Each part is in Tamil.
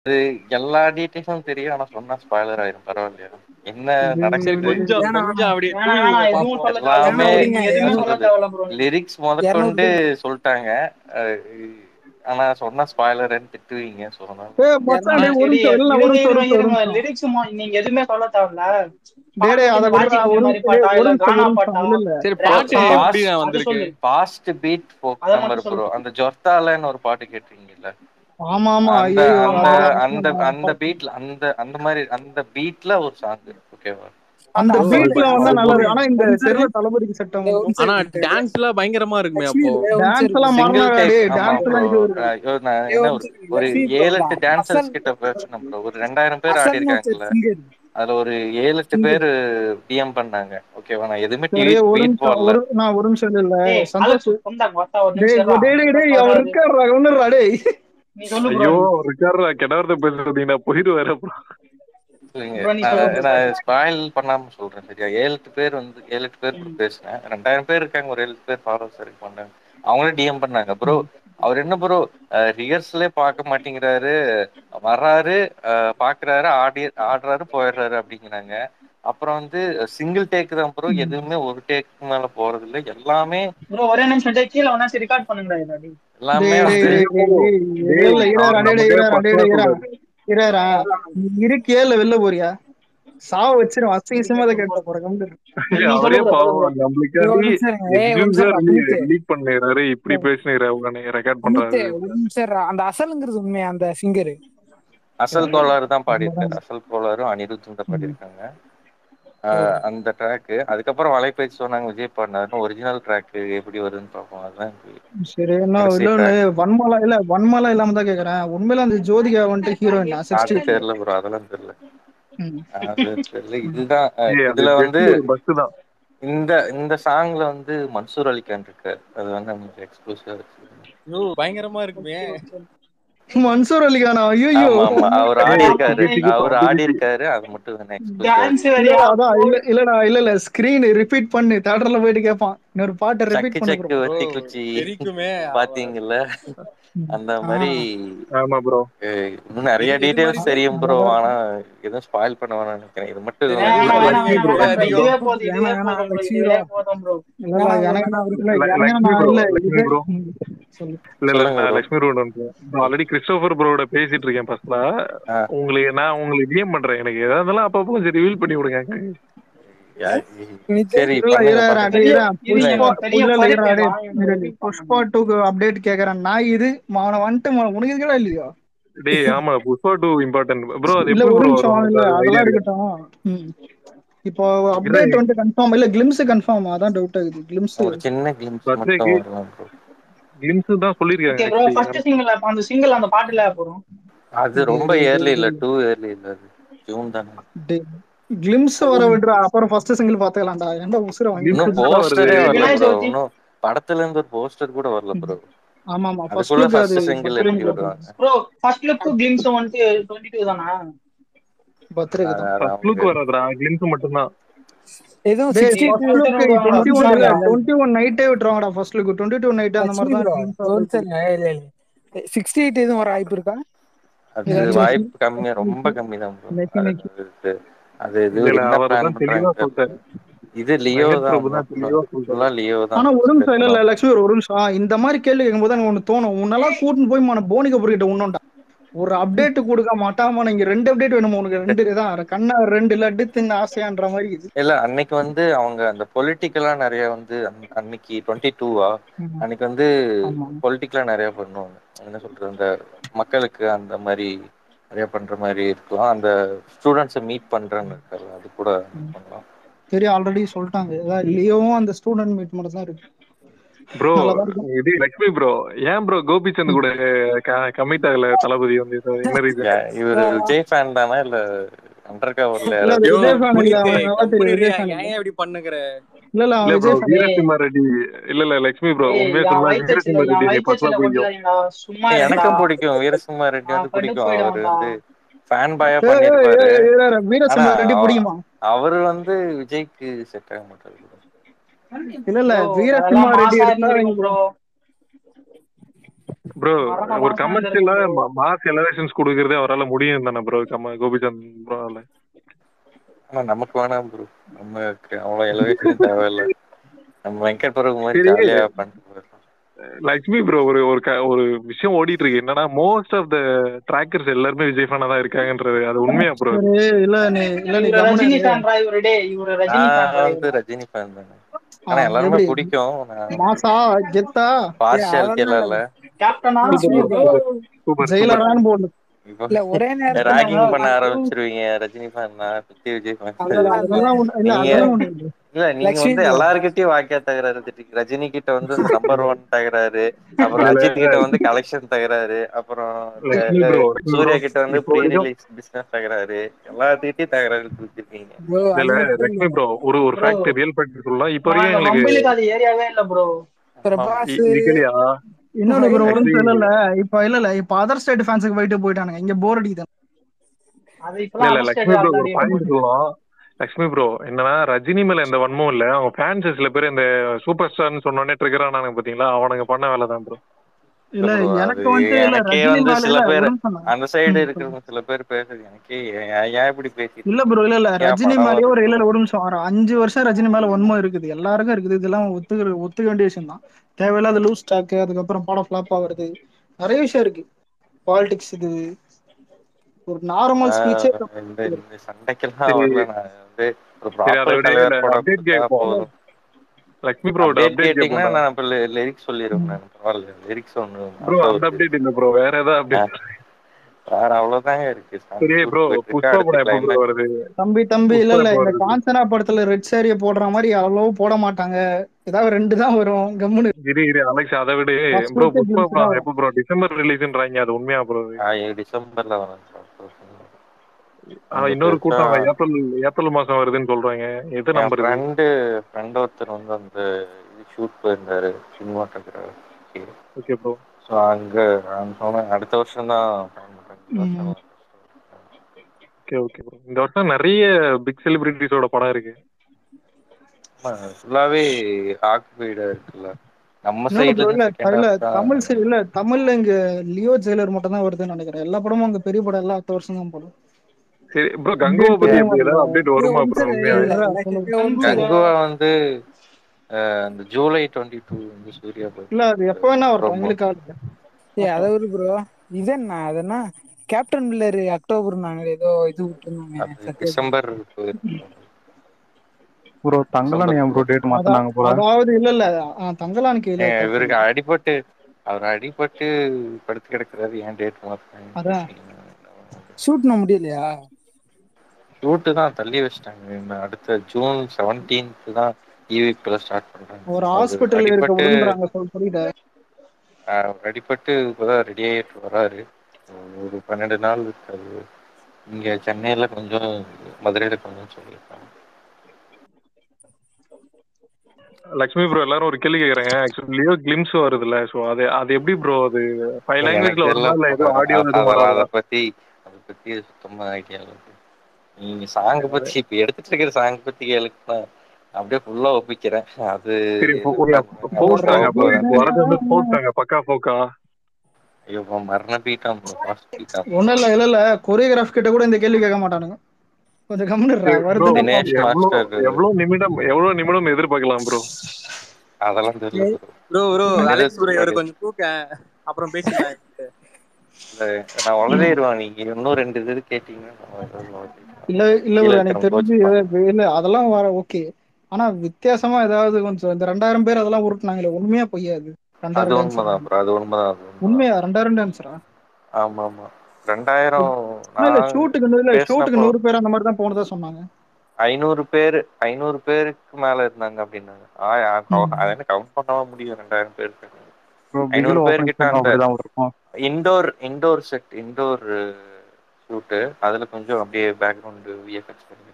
அது எல்லா டீட்டெயில்ஸும் தெரியும் ஆனா சொன்னா ஸ்பாய்லர் ஆயிரும் பரவாயில்லையா என்ன சரி நடக்குது கொஞ்சம் வேணாம் கொஞ்சம் அப்படியே வேணாம் தூவி வேணாம் விடுங்க எதுவும் பாப்போம் சொல்ல தேவையில்ல எல்லாமே bro. விடுங்க, நீங்க என்ன எதுவுமே சொல்ல சொல்றது தேவையில்ல ப்ரோ லிரிக்ஸ் முதற்கொண்டு சொல்லிட்டாங்க அஹ் ஆனா சொன்னா ஸ்பாய்லர்னு திட்டுவீங்க சொல்லணும் ஏய் மச்சான் டேய் ஒரு சரி நிமிஷம் இல்ல ஒரு இருங்க நிமிஷம் ஒரு இருங்க நிமிஷம் ஒரு இருங்க நிமிஷம் லிரிக்ஸ் நீங்க எதுவுமே சொல்ல தேவையில்ல டேய் டேய் அத பாட்டு விடுடா வாட்சிங் ஒரு மாதிரி நிமிஷம் பாட்டா டேய், ஒரு இல்ல நிமிஷம் கானா ஒரு பாட்டா நிமிஷம் இல்ல இல்ல சரி ரேப்பா பாட்டு எப்படி நான் அது வந்திருக்கு சொல்லு பாஸ்ட் பீட் ஃபோக் அத நம்பர் மட்டும் ப்ரோ சொல்லு அந்த ஜொர்த்தாலன்னு ஒரு பாட்டு கேட்டிருக்கீங்கல்ல ஆமா ஆமா அந்த ஐயோ அந்த அதெல்லாம் அந்த அதெல்லாம் அந்த பீட்ல அந்த அந்த மாதிரி அந்த பீட்ல ஒரு சாங் ஓகேவா அந்த அசல் பீட்ல அசல் வந்தா நல்லா இருக்கு ஆனா இந்த ஒரு நிமிஷம் தெருல தளபதிக்கு செட் இரு, ஒரு ஆகும் நிமிஷம் ஆனா இரு. டான்ஸ் எல்லாம் பயங்கரமா இருக்குமே லட்சுமி அப்போ இரு, ஒரு நிமிஷம் டான்ஸ் இரு. எல்லாம் சிங்கிள் மரணடா டேக் டேய் ஆமா டான்ஸ் ப்ரோ எல்லாம் இது இருக்கு நான் ஏய், என்ன ஒரு ஒரு நிமிஷம் இரு. ஒரு லட்சுமி ஏழு போடா. எட்டு டான்சர்ஸ் அசல் கிட்ட பேசணும் ப்ரோ ஒரு ரெண்டாயிரம் பேர் ஆடி அசல்னு ஒருத்தர் இருக்காங்கல்ல சிங்கர் அதுல ஒரு ஏழு எட்டு சிங்கர் பேர் டிஎம் பண்ணாங்க ஓகேவா நான் எதுவுமே சரி ட்வீட் ஒரு ட்வீட் நிமிஷம் போடல ஒரு நான் ஒரு நிமிஷம் இல்ல இல்ல ஏய் சந்தோஷ் அலெக்ஸ் கொண்டா கொத்தா ஒரு டேய் நிமிஷம் டேய் டேய், டேய் அவர் இருக்காருடா ஒண்ணுடா டேய் நீ சொல்லு ப்ரோ ஐயோ இருக்காரு கிணறு பேசுறது நான் போயிடுவாரு அப்புறம் இல்லைங்க ப்ரோ நீ நான் சொல்லு bro. நான் ஸ்பாயில் பண்ணாம சொல்றேன் சரியா ஏழு எட்டு பேர் வந்து ஏழு எட்டு பேர் கூட ம். பேசினேன் ரெண்டாயிரம் பேர் இருக்காங்க ஒரு ஏழு எட்டு பேர் ஃபாலோவர்ஸ் இருக்கு பண்ணாங்க அவங்களே டிஎம் பண்ணாங்க ப்ரோ அவர் என்ன ப்ரோ ரிஹர்சலே பார்க்க மாட்டேங்கிறாரு வர்றாரு அஹ், பாக்குறாரு ஆடி ஆடுறாரு போயிடுறாரு அப்படிங்கிறாங்க அப்புறம் வந்து சிங்கிள் டேக் தான் ப்ரோ எதுவுமே ஒரு டேக் மேல போறது இல்லை எல்லாமே ப்ரோ ஒரே நிமிஷம் டேய் கீழ வேணா ரெக்கார்ட் பண்ணுங்கடா இதை டேய். எல்லாமே டேய் டேய் வந்து டேய் டேய் டேய் டேய், இல்ல இல்ல அவர் இரா டேய் டேய் நமக்கே இரா டேய் பக்கா டேய் இரா சொல்றாரு. இரா நீ இருக்கியா இல்ல வெளில போறியா சாவ வச்சிரும் அசிங்கமா அதை கேட்ட போற கம்பெனி நீ நீ அவரே சொல்லு ப்ரோ சொல்லு பாவம் ப்ரோ ஏய், ஒரு நம்மளுக்காண்டி நிமிஷம் இருங்க. ஏய், ஒரு நிமிஷம் எக்ஸ்க்ளூசிவா இருடா, அமித். லீக் பண்ணிடுறாரு இப்படி பேசினாரு அவங்க ரெக்கார்ட் அமித், பண்றாரு ஒரு நிமிஷம் இருடா. அந்த அசலுங்கிறது உண்மையா அந்த சிங்கர் அசல் கோளாறு தான் பாடியிருக்காரு அசல் கோளாறும் அனிருத்தும் தான் பாடியிருக்காங்க ஆஹ் அந்த ட்ராக்கு அதுக்கப்புறம் வலைபேச்சு சொன்னாங்க விஜய் பாடினாருன்னு ஒரிஜினல் ட்ராக் எப்படி வருதுன்னு பார்ப்போம் அதுதான் எனக்கு சரி என்ன கடைசி இல்ல track. வன்மலா இல்ல வன்மலா இல்லாம தான் கேக்குறேன் உண்மையில அந்த ஜோதிகா வந்துட்டு ஹீரோயின் அது சிக்ஸ்டி தெரியல ப்ரோ அதெல்லாம் தெரியல அது தெரியல இதுதான் அஹ், ஏய், அது இதுல வந்து just ஒரு பஸ் தான் இந்த இந்த சாங்ல வந்து மன்சூர் அலிகான் இருக்காரு அது வந்து நமக்கு எக்ஸ்க்ளூசிவா இருக்கு ஐயோ பயங்கரமா இருக்குமே மன்சூர் அலிகானா ஐயோ ஆமா ஆமா அவர் ஆடி இருக்காரு பேசிக்கு அவர் பாட்டு ஆடி பேசி. இருக்காரு அது மட்டும் தானே எக்ஸ்க்ளூசிவா டான்ஸ் இல்ல வேறயா அதான் இல்ல இல்லடா இல்ல இல்ல ஸ்கிரீன் ரிப்பீட் பண்ணு தியேட்டர்ல போயிட்டு கேட்பான் இன்னொரு பாட்டை சக்கு ரிப்பீட் பண்ணு சக்கு bro. வத்தி Bro, குச்சி தெரிக்குமே பாத்தீங்கல்ல அந்த ஆ, மாதிரி ஆமா ப்ரோ அஹ், இன்னும் நிறைய இது- இது டீடைல்ஸ் மாதிரி தெரியும் ப்ரோ அதான். ஆனா எதுவும் ஸ்பாயில் பண்ண வேணாம்னு நினைக்கிறேன் இது மட்டும் சரி, வேணாம் இது வேணாம் அதிகம் வேணாம் இது வேணாம் bro. அதிகம் இதுவே போதும் இதுவே வேணாம், வேணாம், போதும் bro. லட்சுமி இதுவே bro. போதும் ப்ரோ இல்ல இல்ல எனக்கு இல்ல ல- எனக்கு லக்ஷ்மி நான் bro, இல்ல லக்ஷ்மி இது bro. ம், சொல்லு இல்ல இல்ல சொல்லுங்க நான் bro. Lakshmi road already Christopher ப்ரோட பேசிட்டு இருக்கேன் ஃபர்ஸ்ட்ல ஆ. உங்களுக்கு நான் உங்களுக்கு டிஎம் பண்றேன் எனக்கு எதா இருந்தாலும் அப்பப்போ கொஞ்சம் ரிவீல் பண்ணி விடுங்க யா- வினித், சரி இல்ல பண்ணுங்க இரா பண்ணுங்க டேய் இரா பெரிய புஷ்பா பெரிய இல்ல இல்ல இரா பருப்பு டேய் வாங்கி இரு, repeat புஷ்பா டூக்கு அப்டேட் கேக்குறேன் நான் இது அவனை வந்துட்டு ம- உனக்கு இருக்கா இல்லையா டேய் ஆமா புஷ்பா டூ இம்பார்ட்டன்ட் ப்ரோ அது இல்ல எப்படி ஒரு ப்ரோ நிமிஷம் வரும் இல்ல ஐடியா அதெல்லாம் இருக்கு இருக்கட்டும் ம். இப்போ அப்டேட் வந்து கன்ஃபார்ம் இல்ல கிளிம்ஸ் கன்ஃபார்ம் அதான் டவுட் ஆகுது கிளிம்ஸ் ஒரு சின்ன கிளிம்ஸ் பர்த்டேக்கு மட்டும் வரலாம் ப்ரோ கிளிம்ஸ் தான் சொல்லிருக்காங்க ஓகே ப்ரோ ஃபர்ஸ்ட் சிங்கிள் அந்த சிங்கிள் அந்த பாட்டுல போறோம் அது ரொம்ப டேய், டேய், ஏர்லி டேய், இல்ல டேய். டூ ஏர்லி இல்ல அது ஜூன் தானே கிளிம்ஸ் வர விடுறா அப்புறம் ஃபர்ஸ்ட் சிங்கிள் பாத்துக்கலாம்டா ஏன்டா உசுர வாங்கி Glimpse இன்னும் தான் போஸ்டரே வருது. வரல விநாயகர் ப்ரோ சதுர்த்தி. இன்னும் படத்துல இருந்து ஒரு போஸ்டர் கூட வரல ப்ரோ ஆமா ஆமா ஃபர்ஸ்ட் அதுக்குள்ள லுக் அது ஃபர்ஸ்ட் சிங்கிள் எப்படி விடுவாங்க ப்ரோ ஃபர்ஸ்ட் லுக் கிளிம்ஸ் வந்துட்டு டுவெண்ட்டி டூ தானா பர்த்டேக்கு தான் அது ஃபர்ஸ்ட் லுக் அவங்க வராதுடா கிளிம்ஸ் மட்டும்தான் எதுவும் டேய் 68 first look birthday twenty one நிமிஷம் இல்ல இல்ல. டுவெண்ட்டி ஒன் நைட்டே விட்டுருவாங்கடா first look twenty two night அந்த மாதிரி லட்சுமி தான் bro, glimpse ஒரு update. நிமிஷம் இருங்க. இல்ல, இல்ல. 68 எதுவும் வர வாய்ப்பு இருக்கா அது ஏதாச்சும் வாய்ப்பு கம்மி ரொம்ப கம்மி தான் ப்ரோ நெக்கி நெக்கி. அது அது இது இல்ல, இல்ல, என்ன அவர் பிளான் தான் தெளிவா பண்றாங்க சொல்லிட்டாரு. இது லியோ மகேஷ் தான் பிரபு தான் தெளிவா சொல்லிட்டாரு. ஃபுல்லா லியோ தான் ஆனா ஒரு நிமிஷம் இல்ல இல்ல லட்சுமி ஒரு நிமிஷம் இந்த மாதிரி கேள்வி கேட்கும்போது எனக்கு ஒண்ணு தோணும் உன்னெல்லாம் கூட்டின்னு போய் மன போனி கபூர் கிட்ட உன்னோண்டா ஒரு அப்டேட் கொடுக்க மாட்டாம நீங்க ரெண்டு அப்டேட் வேணுமா உனக்கு ரெண்டு தான் கண்ணா ரெண்டு லட்டு தின்னு ஆசையான்ற மாதிரி இது இல்ல அன்னைக்கு வந்து அவங்க அந்த பொலிட்டிக்கலா நிறைய வந்து அன்- அன்னைக்கு டுவெண்ட்டி டூவா ம். அன்னைக்கு வந்து ஆமா பொலிட்டிக்கலா நிறைய பண்ணுவாங்க என்ன சொல்றது அந்த மக்களுக்கு அந்த மாதிரி நிறைய பண்ற மாதிரி இருக்கலாம் அந்த ஸ்டூடெண்ட்ஸை மீட் பண்றேன்னு இருக்காரு அது கூட பண்ணலாம் தெரியும் ஆல்ரெடி சொல்லிட்டாங்க அதான் லியோவும் அந்த ஸ்டூடெண்ட் மீட் மட்டும் தான் இருக்கு ப்ரோ நல்லாதான் இருக்கும். இது லட்சுமி ப்ரோ ஏன் ப்ரோ கோபிச்சந்த் கூட கமிட் ஆகல தளபதி வந்து இது என்ன ரீசன் யா- இவரு விஜய் ஃபேன் தானா இல்ல அண்டர் கவர்ல இல்ல அது ஐயோ, விஜய் fan இல்ல புனித், அவனுக்கு நல்லா கம்முனு தெரியும் இரு. விஜய் fan ஏன் இல்ல இப்படி பண்ணுங்கிற இல்ல இல்ல அவன் இல்ல ப்ரோ விஜய் fan வீரசிம்மா ரெட்டி இல்ல இல்ல லட்சுமி ப்ரோ ஏய், உண்மையா என் சொன்னா வயிற்றுச்சில வீரசிம்மா என் ரெட்டி நீ வயிற்றுச்சில பர்சனலா கொஞ்சம் பிடிக்கும் இல்லைங்கடா சும்மா இருடா எனக்கும் பிடிக்கும் வீரசிம்மா ரெட்டி வந்து நான் கண்டு பிடிக்கும் அவர் போயிடுவேன்டா வந்து ஃபேன் பாயா ஏய், ஏய், பண்ணிருப்பாரு ஏய், ஏய், ஏய், வீரசிம்மா ஆனா ரெட்டி அவ- பிடிக்குமா அவரு வந்து விஜய்க்கு செட் ஆக மாட்டாரு bro. இல்ல இல்ல Bro, வீரசிம்மா அதெல்லாம் ரெட்டி மாசா இருந்தா இருந்திருக்கும் ப்ரோ ப்ரோ மரண ஒரு வாசனை கமர்ஷியலா இருக்கு bro. மாஸ் எலவேஷன்ஸ் கொடுக்கறதே அவரால முடியும் தானே ப்ரோ கம கோபிச்சந்த் ப்ரோவால ஆனா நமக்கு வேணாம் ப்ரோ நமக்கு அவ்வளவு எலவேஷன் தேவையில்ல நம்ம வெங்கட் பிரபு மாதிரி சரி. ஜாலியா பண்ணிட்டு போயிடலாம் லக்ஷ்மி ப்ரோ ஒரு ஒரு க- ஒரு விஷயம் ஓடிட்டு இருக்கு என்னன்னா மோஸ்ட் ஆஃப் த ட்ராக்கர்ஸ் எல்லாருமே விஜய் ஃபேனா தான் இருக்காங்கன்றது அது உண்மையா ப்ரோ சரி இல்ல நீ இல்ல நீ இவரு கம்முனு ரஜினி இரு. ஃபேன்ரா இவரு டே இவரு ரஜினி நான் ஃபேன் வந்து ரஜினி ஃபேன் தானே ஆ, ஆனா எல்லாருமே எப்படி பிடிக்கும் நான் மாசா கெத்தா பார்ஷியாலிட்டி எல்லாம் இல்ல கேப்டனா சூப்பர் ஜெயிலரான்னு போடு இப்போ இல்ல ஒரே நேரத்துல ராகிங் பண்ண ஆரம்பிச்சிருவீங்க ரஜினி ஃபேன் சுத்தி விஜய் ஃபேன் அதெல்லாம் அதெல்லாம் ஒண்ணு- இல்ல நீங்க- அதெல்லாம் ஒண்ணு இல்ல. இல்ல நீங்க லக்ஷ்மி வந்து bro. எல்லாருக்கிட்டயும் வாக்கியா தகராறு திட்டிங்க ரஜினி கிட்ட வந்து நம்பர் ஒன் தகராறு அப்புறம் அஜித் கிட்ட வந்து கலெக்ஷன் தகராறு அப்புறம் லக்ஷ்மி bro, லக்ஷ்மி சூர்யா bro. கிட்ட வந்து இப்போ ப்ரீ வரைக்கும் ரிலீஸ் பிசினஸ் தகராறு எல்லாத்திட்டையும் தகராறு கொடுத்துருக்கீங்க bro, அது இல்ல மட்டும் லக்ஷ்மி இல்ல. ப்ரோ ஒரு ஒரு Bro. ஃபேக்ட் ரியல் ஃபேக்ட் சொல்லலாம் இப்போ வரைக்கும் எங்களுக்கு மொபைலுக்கு அது ஏரியாவே இல்ல ப்ரோ பிரபாஸ் இ- இருக்கலையா இன்னொன்னு bro, ஒரு Actually- நிமிஷம் இல்ல இல்ல இப்ப இல்ல இல்ல இப்ப அதர் ஸ்டேட் ஃபேன்ஸுக்கு போயிட்டு போயிட்டானுங்க இங்க போர் அடிக்குது அது இல்ல இப்பெல்லாம் இல்ல other லக்ஷ்மி state ப்ரோ ஒரு ஆள்தாடி பாயிண்ட் போகுது. சொல்லலாம் லக்ஷ்மி ப்ரோ என்னன்னா ரஜினி மேல எந்த வன்மம் இல்ல அவங்க ஃபேன்ஸ் சில பேர் இந்த சூப்பர் ஸ்டார்னு சொன்னோடனே ட்ரிகர் ஆனாங்க பாத்தீங்களா அவனுங்க பண்ண வேலை தான் ப்ரோ இல்ல bro, எனக்கு அது வந்து இல்ல எனக்கே ரஜினி வந்து மேல சில இல்ல பேர் ஒரு நிமிஷம் தான். அந்த சைடு ம், இருக்கிறவங்க சில பேர் பேசுறது எனக்கே ஏன் ஏன் இப்படி பேசிட்டு இல்ல ப்ரோ இல்ல இல்ல ஏன் ரஜினி படம் மேலயே ஒரு இல்ல வரணும்? இல்ல ஒரு நிமிஷம் ஒரு அஞ்சு வருஷம் ரஜினி மேல ஒன்மம் இருக்குது எல்லாருக்கும் இருக்குது இதெல்லாம் ஒத்துக்கிற ஒத்துக்க வேண்டிய விஷயம் தான் தேவையில்லாத லூஸ் ஸ்டாக் அதுக்கப்புறம் படம் ஃபிளாப் ஆகுறது நிறைய விஷயம் இருக்கு பாலிடிக்ஸ் இது ஒரு நார்மல் ஸ்பீச்சே ஆஹ் இந்த இந்த சண்டைக்கெல்லாம் சரி. வரல நான் வந்து ஒரு சரி அதை ப்ராப்பர் விட தலைவர் படம் அப்டேட் கொடுத்தா கேட்போம் போதும் லக்ஷ்மி ப்ரோ அப்டேட் அப்டேட் கேட்டீங்கன்னா கேட்போம் நான் இப்ப லிரிக்ஸ் சொல்லிடுவேன் நான் பரவாயில்ல லிரிக்ஸ் ஒண்ணு ப்ரோ மாசா அந்த வருது. அப்டேட் இல்ல ப்ரோ வேற ஏதாவது அப்டேட் வேற அவ்வளவுதாங்க இருக்கு Song சரி shoot ப்ரோ போயிட்டு இருக்கு. புஷ்பா அடுத்து படம் எப்போ climax. bro வருது தம்பி தம்பி இல்ல புஷ்பா இல்ல எப்போ இந்த வருது காஞ்சனா படத்துல ரெட் சாரிய போடுற மாதிரி அவ்வளவு போட மாட்டாங்க ஏதாவது ரெண்டு தான் வரும் கம்முனு இரு இரு அலெக்ஸ் அதை விட First bro first Pushpa glimpse தான் படம் வரும். எப்போ ப்ரோ டிசம்பர் ரிலீஸ்ன்றாங்க அது உண்மையா ப்ரோ ஆ, இது டிசம்பர்ல வரும் ஆனா இன்னொரு கூட்டம் ஏப்ரல் ஏப்ரல் மாசம் வருதுன்னு சொல்றாங்க எது என் நம்பர் ஃப்ரெண்டு ஃப்ரெண்ட் ஒருத்தர் வந்து அந்த இது ஷூட் போயிருந்தாரு சினிமாட்டோகிராஃபி ஓகே ப்ரோ ஸோ அங்க நான் சொன்னேன் அடுத்த வருஷம் தான் ம். ஓகே ஓகே ப்ரோ இந்த வருஷம் நிறைய பிக் செலிபிரிட்டிஸோட படம் இருக்கு ஃபுல்லாவே ஆக்குபைடா இருக்குல்ல நம்ம இன்னொன்னு bro, சைடுல இல்ல செகண்ட் இல்ல ஹாஃப் தான் தமிழ் சரி இல்ல தமிழ்ல இங்க லியோ ஜெயிலர் மட்டும் தான் வருதுன்னு நினைக்கிறேன் எல்லா படமும் அங்க பெரிய படம் எல்லாம் அடுத்த வருஷம் தான் போடும் சரி ப்ரோ கங்குவா பத்தி எப்படி ஏதாவது அப்டேட் வருமா ப்ரோ இல்ல, உண்மையாவே இல்ல, இல்ல, எனக்கு சொல்லுங்க. ஒரு நிமிஷம் கங்குவா வந்து அஹ், இந்த ஜூலை டுவெண்ட்டி டூ வந்து சூர்யா இல்ல அது எப்ப வேணா வரட்டும் promo. எங்களுக்கு ஆகுது ஏய், அதை ஒரு ப்ரோ இது என்ன அது என்ன கேப்டன் பில்லர் அக்டோபர் நாங்க ஏதோ இது விட்டுருந்தாங்க அது சத்யஜித். டிசம்பர் போயிருக்கும். ப்ரோ தங்கலான் ஏன் ப்ரோ டேட் மாத்தினாங்க போல அதாவது இல்ல இல்ல ஆ, தங்கலானுக்கு இல்ல ஏங்க, இவருக்கு அடிபட்டு அவர் அடிபட்டு படுத்து கிடக்குறாரு ஏன் டேட் அதான். ஷூட் பண்ண முடியலையா ஷூட்டு தான் தள்ளி வச்சிட்டாங்க இன்னும் அடுத்த ஜூன் செவன்டீன்த் தான் ஈவிபில ஸ்டார்ட் பண்றாங்க ஒரு அவர் ஹாஸ்பிட்டல் இருக்க அடிபட்டு விரும்புறாங்க சொல் புரியுதா ஆஹ், அவர் அடிபட்டு இப்போதான் ரெடி ஆகிட்டு வராரு ஒரு பன்னெண்டு நாள் இருக்காது இங்க சென்னையில கொஞ்சம் மதுரையில கொஞ்சம் சொல்லியிருக்காங்க லக்ஷ்மி ப்ரோ எல்லாரும் ஒரு கேள்வி கேக்குறாங்க ஆக்சுவலி லியோ கிளிம்ஸ் வருதுல்ல சோ அது அது எப்படி ப்ரோ அது ஃபைவ் எனக்கு லாங்குவேஜ்ல வருமா இல்ல ஏதோ தெரியல. ஆடியோ அ- எதுவும் அதெல்லாம் வராதா அதை பத்தி அதை பத்தி சுத்தமா ஐடியா இல்லை நீங்க சாங் பத்தி இப்ப எடுத்துட்டு இருக்கிற சாங் பத்தி கேளுக்குன்னா அப்படியே ஃபுல்லா ஒப்பிக்கிறேன் அது சரி எதுக்கு போஸ்டாங்க நம்ம அப்போ வரது வந்து போஸ்டாங்க பக்கா போக்கா ஐயோ இப்ப மரண பீட்டாம் ஃபாஸ்ட் பீட்டாம் ஒண்ணும் இல்ல இல்ல இல்ல கொரியோகிராஃப் கிட்ட கூட இந்த கேள்வி கேட்க மாட்டானுங்க கொஞ்சம் கம்முனுடுறா ப்ரோ வருது தினேஷ் எவ்வளவு மாஸ்டர் எவ்வளவு நிமிடம் எவ்வளவு நிமிடம் எதிர்பார்க்கலாம் ப்ரோ அதெல்லாம் தெரியல bro. ப்ரோ ப்ரோ மனித அலெக்ஸ் ப்ரோ இவர் சொல்றாரு. கொஞ்சம் தூக்க அப்புறம் பேசிக்கலாம் இல்ல, நான் வளரேருவான் நீங்க இன்னும் ரெண்டு இது கேட்டீங்கன்னா நான் வளரிடுவேன். இல்ல இல்ல கீழே bro, எனக்கு இருக்கிறவங்க தெரிஞ்சு கோச்சுப்பாங்க. இல்ல அதெல்லாம் வர ஓகே ஆனா வித்தியாசமா ஏதாவது கொஞ்சம் இந்த ரெண்டாயிரம் பேர் அதெல்லாம் உருட்டுனாங்களே உண்மையா பொய்யா அது அது ரெண்டாயிரம் உண்மைதான் டான்ஸ் bro, அது உண்மைதான் அது உண்மைதான் உண்மையா ரெண்டாயிரம் டான்ஸரா ஆமா ஆமா ரெண்டாயிரம் இல்ல நான் ஷூட்டுக்கு இல்ல ஷூட்டுக்கு பேசினப்போ நூறு பேர் அந்த மாதிரி தான் போனதா சொன்னாங்க ஐநூறு பேர் ஐநூறு பேருக்கு மேல இருந்தாங்க அப்படின்னாங்க ஆ, ஆ, கவு- ம். அது என்ன கவுண்ட் பண்ணவா முடியும் ரெண்டாயிரம் பேருக்கு ப்ரோ ஐநூறு பிகில் பேர் ஓப்பன் கிட்ட அந்த அப்படிதான் இருக்கும் indoor indoor set indoor shoot அதுல கொஞ்சம் அப்படியே பேக்ரவுண்ட் விஎஃப்எக்ஸ் பண்ணிருந்தாங்க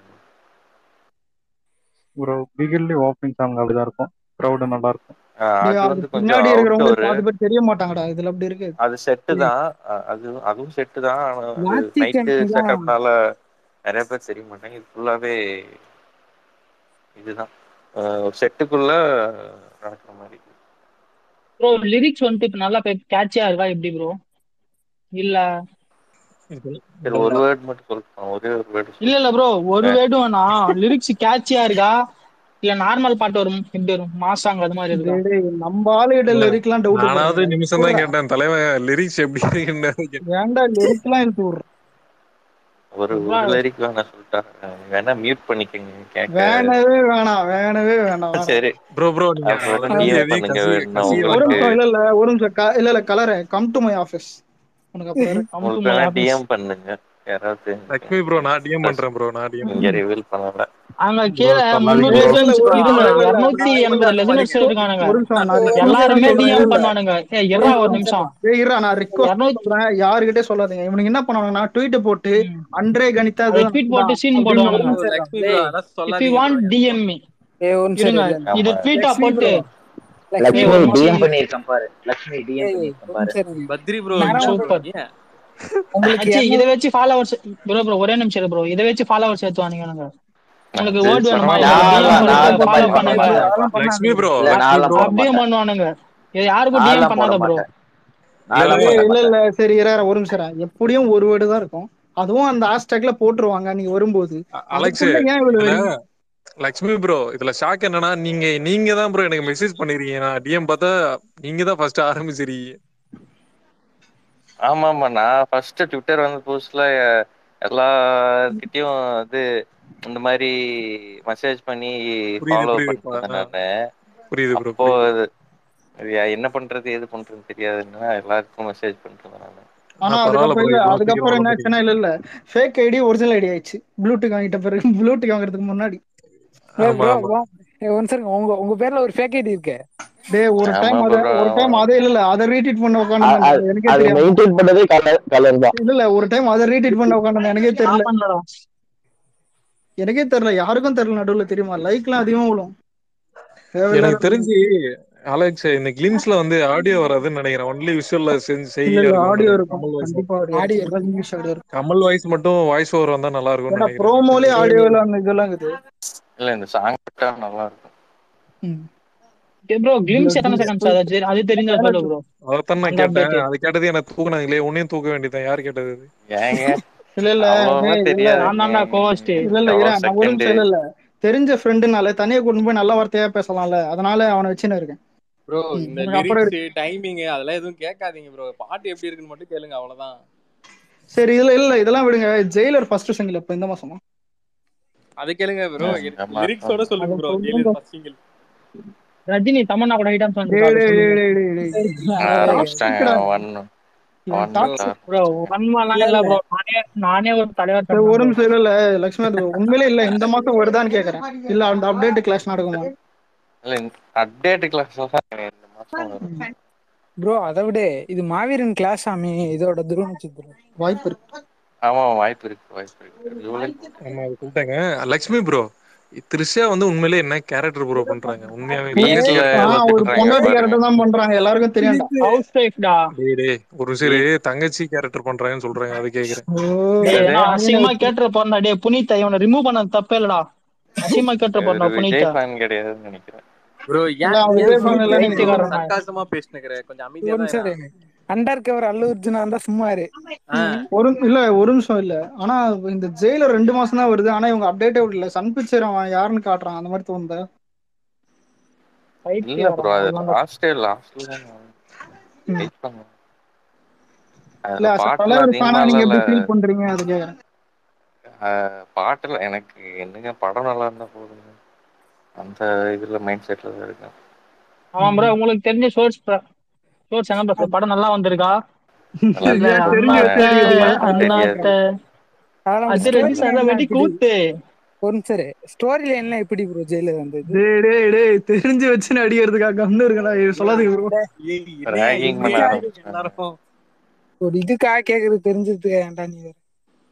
ப்ரோ பிகில்லி ஓப்பனிங் சாங் அப்படிதான் இருக்கும் க்ரௌடு நல்லா இருக்கும் ஆ, டேய், அது அது வந்து கொஞ்சம் பின்னாடி இருக்கிறவங்க அவுட்டோர் பாதி பேர் தெரிய மாட்டாங்கடா இதுல அப்படி இருக்கு அது செட்டு தான் அ- அது அதுவும் செட்டு தான் ஆனா அது வாத்திகன் நைட்டு தான். செட்டப்னால நிறைய பேர் தெரிய மாட்டாங்க இது ஃபுல்லாவே இதுதான் அஹ் ஒரு செட்டுக்குள்ள நடக்கிற மாதிரி ப்ரோ லிரிக்ஸ் வந்துட்டு இப்ப நல்லா கேட்சியா இருக்கா எப்படி ப்ரோ இல்ல சரி ஒரு வேர்ட் மட்டும் சொல்லுங்க ஒரே ஒரு வேர்டு இல்ல இல்ல ப்ரோ ஒரு வேர்டும் வேணாம் லிரிக்ஸ் கேட்சியா இருக்கா இல்ல நார்மல் பாட்டு வரும் எப்படி வரும் மாசாங் அது மாதிரி இருக்கா டேய், டேய், நம்ம ஆளுகிட்ட லிரிக்லாம் டவுட் நானாவது நிமிஷம் தான் கேட்டேன் தலைவன் லிரிக்ஸ் எப்படி இருக்குன்னு கேட்டேன். ஏன்டா லிரிக்லாம் இழுத்து விடுற ஒரு ஒரு லிரிக் வேணா சொல்லிட்டாங்க வேணா மியூட் பண்ணிக்கங்க கேட்க வேணவே வேணாம் வேணவே வேணாம் சரி ப்ரோ ப்ரோ நீங்க அப்புறம் அலஞ்சி DM எதையும் பண்ணுங்க கசி- வேணும்னா கசிய ஒரு உங்களுக்கு. நிமிஷம் இல்ல இல்ல ஒரு நிமிஷம் க- இல்ல இல்ல கலர கம் டு மை ஆபீஸ் உனக்கு அப்புறம் Come to உங்களுக்கு my வேணா office. டிஎம் பண்ணுங்க யாராவது லக்ஷ்மி ப்ரோ நான் டிஎம் பண்றேன் ப்ரோ நான் டிஎம் இங்க ரிவீல் பண்ணல அங்க கீழே சொல்லாதீங்க முன்னூறு bro. legends இல்ல, இருங்க இல்ல, இல்ல, இருநூத்தி இல்ல, எண்பது இல்ல, லெஜனர்ஸ் இல்ல, இருக்கானுங்க ஒரு நிமிஷம் நான் request எல்லாருமே சொல்றேன். டிஎம் இல்ல, பண்ணுவானுங்க ஏய் இருடா ஒரு நிமிஷம் ஏய், இருடா, நான் request இருநூத்தி- சொல்றேன். யாருகிட்டயும் சொல்லாதீங்க இவனுக்கு என்ன பண்ணுவாங்கன்னா ட்வீட் போட்டு ம். அன்றே கணித்தா அதை tweet போட்டு scene போடுவானுங்க. லக்ஷ்மி ப்ரோ அதான் இஃப் யூ சொல்லாதீங்க வாண்ட் bro. டிஎம் மீ ஏய் ஒரு நிமிஷம் இருங்க இரு, இரு. இத ஆமா. ட்வீட்டா லக்ஷ்மி போட்டு bro. லக்ஷ்மி ஏய், ஒரு டிஎம் நிமிஷம் பண்ணிருக்கேன் பாரு லக்ஷ்மி டிஎம் ஏய், பண்ணிருக்கேன் ஒரு பாரு நிமிஷம் இரு. பத்ரி ப்ரோ நான் என்ன super. bro நீங்க? உங்களுக்கு அச்சி இரநூறு- இத வச்சு ஃபாலோவர்ஸ் ப்ரோ ப்ரோ ஒரே நிமிஷம் ப்ரோ இத வச்சு ஃபாலோவர்ஸ் ஏத்துவானுங்க உங்களுக்கு சரி, வேர்ட் வேணுமா பரவாயில்ல. நான் டிஎம் நான் சொல்லிட்டு அந்த ஃபாலோ மாதிரி பண்ணுங்க பண்ண அதெல்லாம் பண்ணாதீங்க. லக்ஷ்மி ப்ரோ இல்ல நான்லாம் போட அப்படியே மாட்டேன் பண்ணுவானுங்க இது யாருக்கும் டிஎம் நான்லாம் போட பண்ணாத ப்ரோ மாட்டேன் நான்லாம் இல்ல, ஏய், பண்ண இல்ல மாட்டேன் இல்ல சரி இரு, இரு, ஒரு நிமிஷம் இரு. எப்படியும் ஒரு வேர்டு தான் இருக்கும் அதுவும் அந்த ஹேஷ்டேக்ல போட்டுருவாங்க நீங்க வரும்போது அலெக்ஸ் அதுக்குள்ள ஏன் இவ்வளவு இதுல வெறி? லக்ஷ்மி ப்ரோ இதுல ஷாக் என்னன்னா நீங்க நீங்க தான் ப்ரோ எனக்கு மெசேஜ் பண்ணிருக்கீங்க நான் டிஎம் பார்த்தா நீங்க தான் ஃபர்ஸ்ட் ஆரம்பிச்சிருக்கீங்க ஆமா ஆமா நான் ஃபர்ஸ்ட் ட்விட்டர் வந்த புதுசுல அஹ், எல்லார்கிட்டயும் இது இந்த மாதிரி மெசேஜ் பண்ணி புரியுது, ஃபாலோ புரியுது. பண்ணிட்டு நானு புரியுது ப்ரோ அப்போ இது இது என்ன பண்றது எது பண்றதுன்னு தெரியாதுன்னா எல்லாருக்கும் மெசேஜ் பண்ணிட்டு இருந்தேன் நானு ஆனா ஆ, பரவாயில்ல அதுக்கப்புறம் bro, இல்ல இவ்வளவு அதுக்கப்புறம் சீக்கிரம் என்னாச்சுன்னா இல்ல இல்ல ஃபேக் ஐடி ஒரிஜினல் ஐடி ஆயிடுச்சு ப்ளூடூத் வாங்கிட்ட பிறகு ப்ளூடூத் வாங்குறதுக்கு முன்னாடி ஏய், ஆமா, bro, ஆமா. bro. ஏய், ஒரு நிமிஷம் உங்க உங்க பேர்ல ஒரு ஃபேக் ஐடி இருக்கு டேய் ஒரு ஆமா டைம் அத bro. ஒரு டைம் அதே இல்ல இல்ல அதை ரீட்வீட் பண்ண அ- உட்காந்து அது- எனக்கே அது தெரியாது மெயின்டைன் பண்ணதே கலர் கலர் தான் இல்ல இல்ல ஒரு டைம் அதை ரீட்வீட் பண்ண உட்காந்து எனக்கே தெரியல ஆமாடா எனக்கே தெரியல யாருக்கும் தெரியல நடுவுல தெரியுமா லைக்லாம் அதிகமா விழும் தேவையில்லாத எனக்கு தெரிஞ்சு அலெக்ஸ் இந்த கிளிம்ஸ்ல வந்து ஆடியோ வராதுன்னு நினைக்கிறேன் ஒன்லி விஷுவல்ல இல்ல இல்ல செய்ய ஆடியோ இருக்கும் கமல் வாய்ஸ் கண்டிப்பா ஆடியோ Audio இருக்கும் இங்கிலீஷ் ஆடியோ இருக்கும் கமல் வாய்ஸ் மட்டும் வாய்ஸ் ஓவர் வந்தா நல்லா இருக்கும்னு ஏன்னா நினைக்கிறேன் ப்ரோமோலே ஆடியோல அந்த இதெல்லாம் இருக்குது இல்ல இந்த சாங் நல்லா இருக்கும் ம். ப்ரோ கிளிம்ஸ் எத்தனை செகண்ட்ஸ் அது அது தெரிஞ்சா சொல்லு ப்ரோ அதைத்தான் நான் அந்த கேட்டேன் update. அது கேட்டது எனக்கு தூக்குனாங்களே உன்னையும் தூக்க வேண்டியதான் யார் கேட்டது அது? ஏங்க இல்ல இல்ல அவ்வளவா டேய், இல்ல தெரியாது நான் தான்டா co-host. இல்ல இல்ல இரு, நான் ஒரு நிமிஷம் இல்ல இல்ல தெரிஞ்ச ஃப்ரெண்டுனால தனியா கொண்டு போய் நல்ல வார்த்தையா பேசலாம்ல அதனால அவனை வச்சுன்னு இருக்கேன் ப்ரோ ம், இந்த உனக்கு அப்புறம் லிரிக்ஸ் டைமிங் அதெல்லாம் எதுவும் கேட்காதீங்க ப்ரோ பாட்டு எப்படி இருக்குன்னு மட்டும் கேளுங்க அவ்வளவுதான் சரி இல்ல இல்ல இதெல்லாம் விடுங்க ஜெயிலர் ஃபர்ஸ்ட் சிங்கிள் இப்ப இந்த மாசமா அதை கேளுங்க ப்ரோ ஆமா. லிரிக்ஸோட சொல்லுங்க ப்ரோ அதை ஏழு சொல்லுங்க. ஃபர்ஸ்ட் சிங்கிள் ரஜினி தமன்னா கூட ஐட்டம் டேய், டேய், டேய், டேய், டேய், டேய். ஆரம்பிச்சிட்டாங்க ஒன் ஒன் Toxic. ப்ரோ ஒன்மாலாம் இல்ல ப்ரோ நானே நானே ஒரு தலைவர் சரி, ஒரு தரேன் bro. நிமிஷம் இல்ல இல்ல லட்சுமி அது உண்மையிலே இல்ல இந்த மாசம் வருதான்னு கேக்குறேன் இல்ல அந்த அப்டேட் கிளாஸ் நடக்குமா இல்ல அப்டேட் கிளாஸ் இந்த மாசம் வரும் ப்ரோ அதை விட இது மாவீரன் கிளாஸ் ஆமி இதோட துருவ நட்சத்திரம் வாய்ப்பு இருக்கு ஆமா வாய்ப்பு இருக்கு வாய்ப்பு இருக்கு ஜூலை ஆமா அது சொல்லிட்டாங்க லக்ஷ்மி ப்ரோ த்ரிஷா வந்து உண்மையிலே என்ன கேரக்டர் ப்ரோ பண்றாங்க உண்மையாவே வீட்டுல ஆ, ஒரு பண்றாங்க பொண்டாட்டி பாருங்க. கேரக்டர் தான் பண்றாங்க எல்லாருக்கும் தெரியும்டா ஹவுஸ் ஒய்ஃப்டா டேய் டேய் ஒரு நிமிஷம் இரு, தங்கச்சி கேரக்டர் பண்றாங்கன்னு சொல்றாங்க அது கேக்குறேன் ஓ, டேய் அது- நான் அசிங்கமா கேட்டுற போறா டேய் புனித் இவனை ரிமூவ் பண்ண தப்பே இல்லடா அசிங்கமா கேட்டுற போறா இவரு புனித் விஜய் ஃபேன் கிடையாதுன்னு நினைக்கிறேன் ப்ரோ இல்ல, அவன் விஜய் fan இல்ல, நீங்க பைத்தியக்காரன். சர்க்காசமா பேசினுக்கிற கொஞ்சம் ஒரு அமைதியா நிமிஷம் தான் இரு. அண்டர் கவர் அல்லு அர்ஜுனா இருந்தா சும்மா இரு ஒரு இல்ல ஒரு நிமிஷம் இல்ல ஆனா இந்த ஜெயிலர் ரெண்டு மாசம் தான் வருது ஆனா இவங்க அப்டேட்டே விடல சன் பிக்சர் அவன் யாருன்னு காட்டுறான் அந்த மாதிரி தோணுது இல்ல ப்ரோ அது பைத்தியக்காரன். லாஸ்டே லாஸ்ட்ல வெயிட் பண்ணுங்க இல்ல அதுல as a பாட்டுல தலைவர் fan ஆ அதிகமா நீங்க இல்ல எப்படி ஃபீல் பண்றீங்க அது கேக்குறேன் பாட்டுல எனக்கு என்னங்க படம் நல்லா இருந்தா போதுங்க அந்த இதுல மைண்ட் செட்ல தான் இருக்கேன் ஆமா ப்ரோ உங்களுக்கு தெரிஞ்ச சோர்ஸ் சோர்ஸ் என்ன bro? படம் நல்லா வந்திருக்கா நல்லா ஏன் இருக்கு. தெரிஞ்சு ரொம்ப வச்சிருக்கீங்க? அண்ணாத்த அதெல்லாம் அது story ரெண்டு சார் line வெடி எப்படி- கூத்து ஒரு நிமிஷம் இரு. ஸ்டோரி லைன்லாம் எப்படி ப்ரோ ஜெயிலர் வந்தது டேய் டேய் டேய் தெரிஞ்சு வச்சு அடிக்கிறதுக்காக கம்னு இருக்கடா இது சொல்லாதீங்க ப்ரோ Ragging பண்ண ஆரம்பிச்சிட்டாங்க. எல்லாரும் ஒரு இதுக்காக கேக்குறது தெரிஞ்சதுக்கு ஏன்டா நீ வேற?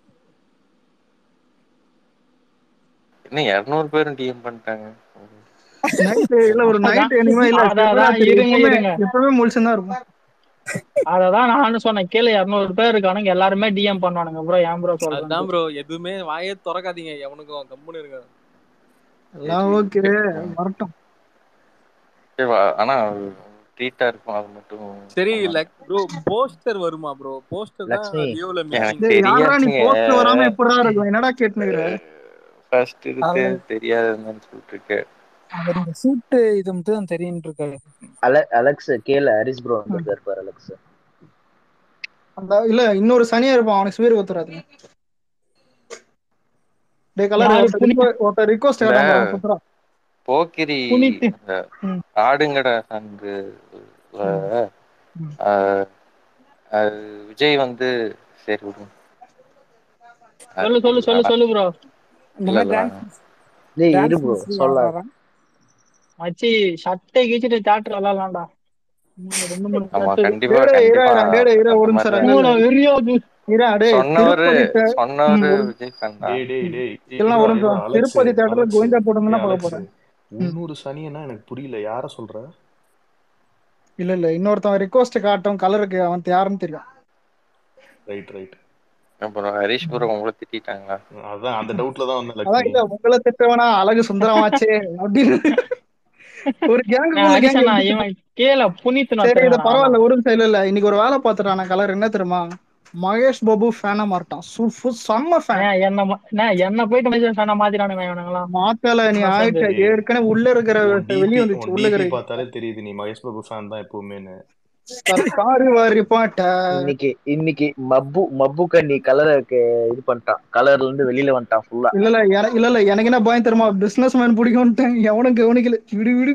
இன்னும் இருநூறு பேரும் டிஎம் பண்ணிட்டாங்க நைட் இல்ல ஒரு நைட் இனிமே இல்ல அதான், அதான், சிவராத்திரி இருங்க, எப்பவுமே இருங்க. எப்பவுமே முழிச்சுதான் இருக்கும் அததான் நானும் சொன்னேன் கீழே இருநூறு பேர் இருக்கானுங்க எல்லாருமே டிஎம் பண்ணுவானுங்க ப்ரோ ஏன் ப்ரோ அதுதான் சொல்றேன் ப்ரோ எதுவுமே வாயே திறக்காதீங்க எவனுக்கும் கம்முன்னு இருங்க எல்லாம் ஓகே வரட்டும் சரி, வா- ஆனா ட்ரீட்டா இருக்கும் அது மட்டும் சரி பண்ணாங்க. லைக் ப்ரோ போஸ்டர் வருமா ப்ரோ போஸ்டர் தான் லக்ஷ்மி. லியோல எனக்கு மிஸ்ஸிங் டேய் யாரா நீ தெரியாதுங்க போஸ்ட் வராம எப்படா இருக்கும் என்னடா கேட்டுனுக்குற ஃபர்ஸ்ட் இருக்கு அவன் தெரியாதுன்னு சொல்லிட்டு இருக்கேன் அவர் இந்த சூட்டு இது மட்டும் தான் தெரியும் இருக்காரு அல அலெக்ஸ் கேள ஹரிஸ் ப்ரோ வந்திருக்காரு பாரு அலெக்ஸ் அந்த இல்ல இன்னொரு சனியா இருப்பான் அவனுக்கு ஸ்பீர் ஒத்துறாது டே கலர் யாரு ஒருத்தர் புனித்? request- ஒருத்தர் ரிக்வஸ்ட் இந்த- கேட்டான் பாரு, குத்துறா. போக்கிரி புனித். இந்த ம். ஆடுங்கடா அங்கு ம். விஜய் வந்து சரி விடுங்க சொல்லு சொல்லு சொல்லு சொல்லு ப்ரோ இந்த இல்ல, மாதிரி இல்ல. டான்ஸ் டேய் இரு டான்ஸ் ப்ரோ மிஸ் சொல்ல ஆடுறாரா மச்சி சட்டை கீச்சிட்டு தேட்டர் விளாடலாம்டா இன்னும் ரெண்டு மூணு ஆமா தேட்டர் கண்டிப்பா டேய், டேய், கண்டிப்பா இருடா, டேய், டேய், இரு, ஒரு அந்த நிமிஷம் மாதிரி இரு. மூணு வெறியாது இரா, டேய், சொன்னவரு திருப்பதி தே- சொன்னவரு ம், விஜய் fan தான் டேய் டேய் டேய் இல்ல, ஒரு நிமிஷம். திருப்பதி தேட்டர்ல கோவிந்தா போட்டோம்னா பார்க்க அலெக்ஸ் போறேன். முன்னூறு சனியனா எனக்கு புரியல யார சொல்ற இல்ல இல்ல இன்னொருத்தன் ரிக்வஸ்ட் காட்டும் கலருக்கு அவன் யாருன்னு தெரியும் ரைட் ரைட் அப்புறம் ஹரிஷ் ப்ரோ உங்களை திட்டாங்களா அதான் அந்த டவுட்ல தான் வந்தேன் அதான் லக்ஷ்மி இல்ல உங்களை திட்டவனா அழகு சுந்தரமாச்சே அப்படின்னு ஒரு கேங் ஹரிசனா இவன் கேள புனித் சரி இது பரவாயில்ல ஒரு நிமிஷம் இல்ல இல்ல இன்னைக்கு ஒரு வேலை பார்த்துட்டான கலர் என்ன தெரியுமா மகேஷ் பாபு ஃபேனா மாட்டான் சு- ஃபு- செம்ம ஃபேன் என்ன ம- நான் என்ன போயிட்டு மெசேஜ் சொன்ன மாத்திரானுங்க இவனுங்களாம் மாத்தல நீ நான் ஆயிட்ட சேர்ந்து- ஏற்கனவே உள்ள இருக்கிற உன் DP வெளிய வந்துச்சு உன் உள்ள DP இருக்கிற பார்த்தாலே தெரியுது நீ மகேஷ் பாபு ஃபேன் தான் எப்பவுமேன்னு சாரி வாரி பாட்ட இன்னைக்கு இன்னைக்கு மப்பு மப்பு கண்ணி கலருக்கு இது பண்ணிட்டான் கலர்ல இருந்து வெளியில வந்துட்டான் ஃபுல்லா இல்ல இல்ல என- இல்ல இல்ல எனக்கு என்ன பயம் தெரியுமா பிசினஸ் மேன் பிடிக்கும்ட்டேன் எவனும் கவனிக்கல விடு விடு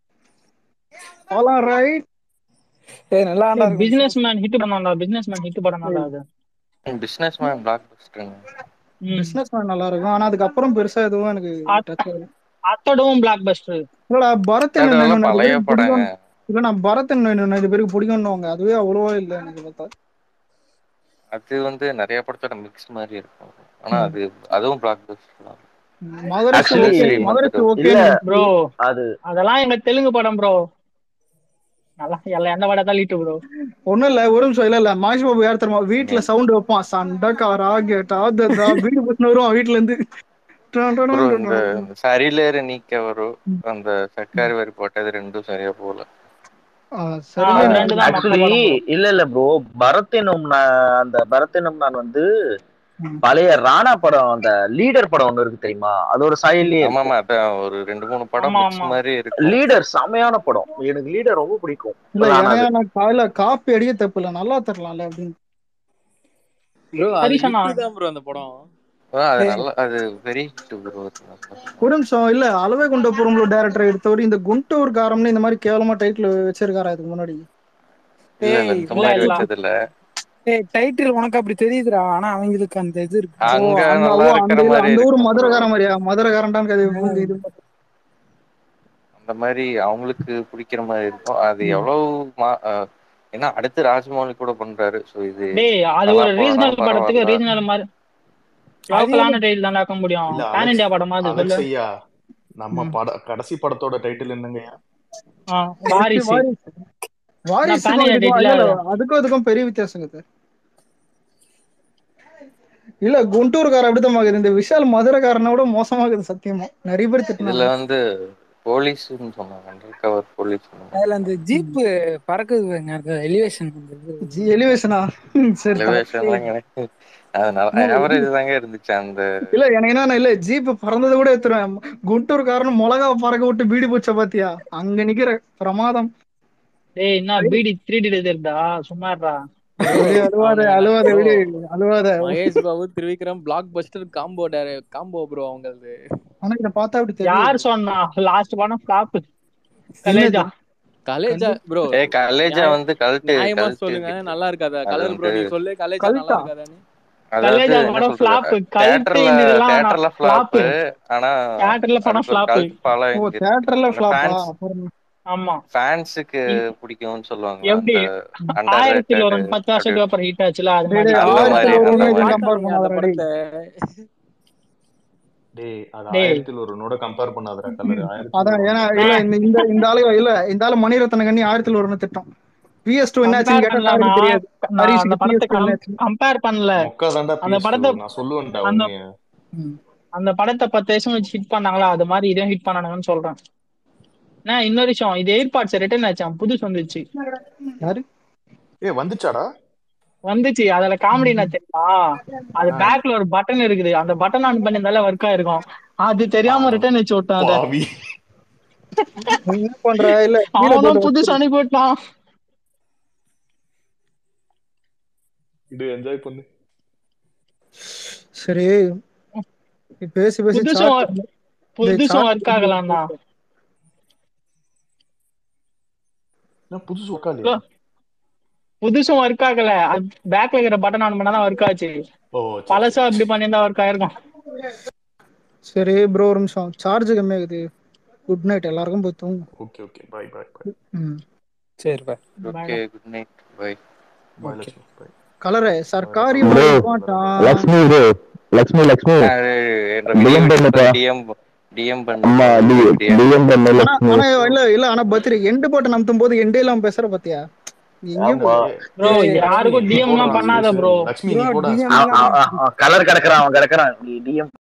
ஆல் ரைட் ஏய் நல்லா ஆண்டா இருக்கு பிசினஸ் மேன் ஹிட் பண்ணான்டா பிசினஸ் மேன் ஹிட் பண்ணான்டா அது பிசினஸ் மேன் பிளாக் பஸ்டருங்க ம். பிசினஸ் மேன் நல்லா இருக்கும் ஆனா அதுக்கப்புறம் பெருசா எதுவும் எனக்கு அத்- டச் ஆகல அத்தடவும் பிளாக் பஸ்டர் இல்லடா பரத் என்ன அதெல்லாம் இன்னும் நிறைய பழைய பேருக்கு படங்க பிடிக்கும் இல்ல நான் பரத் என்ன நிறைய பேருக்கு பிடிக்கும்னுவாங்க அதுவே அவ்வளவா இல்ல எனக்கு பார்த்தா அது வந்து நிறைய படத்தோட மிக்ஸ் மாதிரி இருக்கும் ஆனா அது அதுவும் பிளாக் பஸ்டர் தான் Madurai Actually, okay Madurai okay இல்ல ப்ரோ அது அதெல்லாம் எங்க தெலுங்கு படம் ப்ரோ நல்லா எல்லாம் எந்த படம் தான் லீட்டு ப்ரோ ஒண்ணும் இல்ல ஒரு நிமிஷம் இல்ல இல்ல மகேஷ் பாபு யார் தெரியுமா வீட்டுல சவுண்ட் வைப்பான் சண்டைக்காரா கேட்டா அதுதா வீடு பசங்க வருவான் வீட்டுல இருந்து டன் டன் அப்புறம் டன் இந்த டன். இந்த சரிலேறு நீக்க வரும் அந்த சர்க்காரி வரி போட்டது ரெண்டும் சரியா போகல ஆ, ஆ, சரி அது இல்ல, ரெண்டு தான் மொக்க ஆக்சுவலி படம் bro. இல்ல இல்ல ப்ரோ பரத் எனும் நா- அந்த பரத் எனும் நான் வந்து ம். பழைய ராணா படம் அந்த லீடர் படம் ஒண்ணு இருக்கு தெரியுமா அதோட சாயல்லே ஆமா ஆமா அதான் ஒரு ரெண்டு மூணு படம் ஆமா, மிக்ஸ் ஆமா. மாதிரி இருக்கும் லீடர் செமையான படம் எனக்கு லீடர் ரொம்ப பிடிக்கும் இல்ல ஆனா அது- ஏன்னா நான் காலையில காப்பி அடிக்க தப்பு இல்ல நல்லா தரலாம்ல அப்படின்னு ப்ரோ அது ஹரிசனா. hit தான் ப்ரோ அந்த படம் ஆ, அது நல்ல அது வெரி ஹிட் ப்ரோ ஒரு நிமிஷம் இல்ல அளவே கொண்ட பொருளோ டேரக்டர் எடுத்தவர் இந்த குண்டூர் காரம்னு இந்த மாதிரி கேவலமா டைட்டில் வச்சிருக்காரா இதுக்கு முன்னாடி இல்ல இல்ல ஏய், இந்த இல்ல, மாதிரி இல்ல. வச்சது இல்ல ஏய் டைட்டில் உனக்கு அப்படி தெரியுதுடா ஆனா அவங்களுக்கு அந்த இது இருக்கு ஓ, அங்க அந்த நல்லா ஓ, அந்த இருக்கிற ஊர் மாதிரி அந்த ஊர் இருக்கும் bro. மதுரகாரன் மாதிரியா மதுரகாரன்டான் கதை புரிஞ்சு இது அந்த மாதிரி அவங்களுக்கு பிடிக்கிற மாதிரி இருக்கும் அது ம். எவ்வளவு மா- அஹ், ஏன்னா அடுத்து ராஜமௌலி கூட பண்றாரு சோ இது டேய் அது நல்லா ஒரு போனா ரீஜனல் படத்துக்கு பரவாயில்ல. ரீஜனல் மாதிரி லோக்கலான டைட்டில் தான் ஆக்க முடியும் இல்ல பேன் அலெக்ஸ் இந்தியா படமா அது அலெக்ஸ் சொல்லு ஐயா நம்ம ம். பட கடைசி படத்தோட டைட்டில் என்னங்கய்யா ஆ, வாரிசு வாரிசு வாரிசுக்கும் பானியா இதுக்கும் டைட்டில் இல்ல, இல்ல, அதுக்கும் இதுக்கும் பெரிய வித்தியாசங்க இது. இல்ல குண்டூர்கார அப்படித்தான் பாக்குது இந்த விஷால் மதுரைக்காரனை விட மோசமாகுது சத்தியமா நிறைய பேர் இதுல திட்டினாங்க வந்து போலீஸ்னு சொன்னாங்க அண்டர் கவர் போலீஸ் அதுல அந்த ஜீப் பறக்குது பாருங்க அந்த எலிவேஷன் ஜி எலிவேஷனா சரி தான். எலிவேஷன்லாம் எனக்கு அதனால ஆவரேஜ் தாங்க இருந்துச்சு அந்த இல்ல எனக்கு என்ன இல்ல ஜீப் பறந்ததை கூட எடுத்துருவேன் குண்டூர்காரன் மிளகா பறக்க விட்டு பீடி பூச்ச பாத்தியா அங்க நிக்கிற பிரமாதம் டேய் என்ன பீடி த்ரீ டி தெரியுதா சும்மா இருடா விடு, அழுவாத அழுவாத விடு அழுவாத Mahesh Babu Trivikram blockbuster combo combo bro அவங்களது ஆனா இத பார்த்தா அப்படி தெரியும் யார் சொன்னா லாஸ்ட் படம் ஃபிளாப் கலேஜா கலேஜா ப்ரோ ஏ கலேஜா வந்து கழட்டு நியாயமா கழட்டு சொல்லுங்க விட்டு. நல்லா இருக்காதா அது கலர் ப்ரோ வந்து- நீ சொல்லு கலேஜா நல்லா கல்ட்டா? இருக்காதான்னு அதாவது கலேஜா என்ன படம் சொல்றது, flop. கல்ட்டு theaterல இதெல்லாம் theaterல நான் flop, flop. ஆனா தியேட்டர்ல படம் அதுக்கு ஒரு ஃபிளாப் cult follow ஓ இங்க இருக்கு. தியேட்டர்ல அந்த ஃபிளாப்பா fans- அப்புறம் ஆமா fansக்கு இ- பிடிக்கும்னு சொல்லுவாங்க எப்படி அந்த underrated ஆயிரத்தில் ஒரு பத்து வருஷத்துக்கு அப்புறம் ஹிட் ஆச்சுல அது டேய், மாதிரி டேய், அந்த ஆயிரத்தில் மாதிரி, ஒரு அந்த நூறு மாதிரி. compare பார்த்தானுங்க அந்த பண்ணாதடா, டேய். படத்தை டேய் அது டேய். ஆயிரத்தில் ஒரு நூட கம்பேர் பண்ணாதடா கலர் அதான் ஏன்னா இல்ல இந்த இந்த இந்த ஆளு இல்ல இந்த ஆளு மணிரத்ன கண்ணி ஆயிரத்துல ஒரு திட்டம் பிஎஸ் டூ என்னாச்சுன்னு கம்பேர் கேட்டா பண்ணலனா யாருக்கு தெரியாது நான் அந்த ஹரிஷுக்கு படத்தை PS2 என்னாச்சு கம்பேர் பண்ணல மொக்கா தாண்டா அந்த PS2. படத்தை- நான் சொல்லுவேன்டா அந்த- உண்மைய அந்த படத்தை பத்து வருஷம் வச்சு ஹிட் பண்ணாங்களா அது மாதிரி இதையும் ஹிட் பண்ணானுங்கன்னு சொல்றேன் நான் இன்னொரு விஷயம் இது ஏர்பாட்ஸ் ரிட்டர்ன் ஆச்சான் புதுசு வந்துச்சு யாரு ஏ வந்துச்சாடா வந்துச்சு அதுல காமெடி என்ன தெரியுமா அது ஆ. பேக்ல ஒரு பட்டன் இருக்குது அந்த பட்டன் ஆன் பண்ணியிருந்தால ஒர்க் ஆயிருக்கும் அது தெரியாம ஆ. ரிட்டர்ன் வச்சு விட்டான் அத பாவி நீ என்ன பண்ற இல்ல கீழே அவனும் போட்டு புதுசு வச்சிரு. அனுப்பி விட்டான் இது என்ஜாய் பண்ணு சரி நீ பேசி பேசி புதுசும் charge- வ- டேய், புதுசும் charge ஒர்க் ஆகலாம் தான் என்ன புதுசு உட்காலையா புதுசும் ஒர்க் ஆகல பேக்ல இருக்கிற பட்டன் ஆன் பண்ணாதான் ஒர்க் ஆச்சு ஓ சரி, பழசா சரி, அப்படி பண்ணியிருந்தா ஒர்க் ஆயிருக்கும் சரி ப்ரோ ஒரு நிமிஷம் சார்ஜ் கம்மியாகுது குட் நைட் எல்லாருக்கும் போய் தூங்கு okay okay bye bye bye ம் சரி பா okay good night bye bye Lakshmi bye கலரே சர்க்காரி Bro, மாட்டான் லக்ஷ்மி ப்ரோ லக்ஷ்மி லக்ஷ்மி DM பண்ணுப்பா. டிஎம் டிஎம் அம்மா பண்ண டிஎம் பண்ண ஆனா லக்ஷ்மி ஆனா இல்ல இல்ல ஆனா பத்ரி எண்டு போட்டு நம்பும் போது எண்டே இல்லாம பேசுற பாத்தியா நீ எங்கேயும் ஆமா. ப்ரோ ஏய், யாருக்கும் நீ டிஎம் எல்லாம் போடுறா, பண்ணாத சரி, ப்ரோ லட்சுமி நீ Bro, போடா DM கலர் கிடக்குறான் அவன் கிடக்குறான் நீ டிஎம்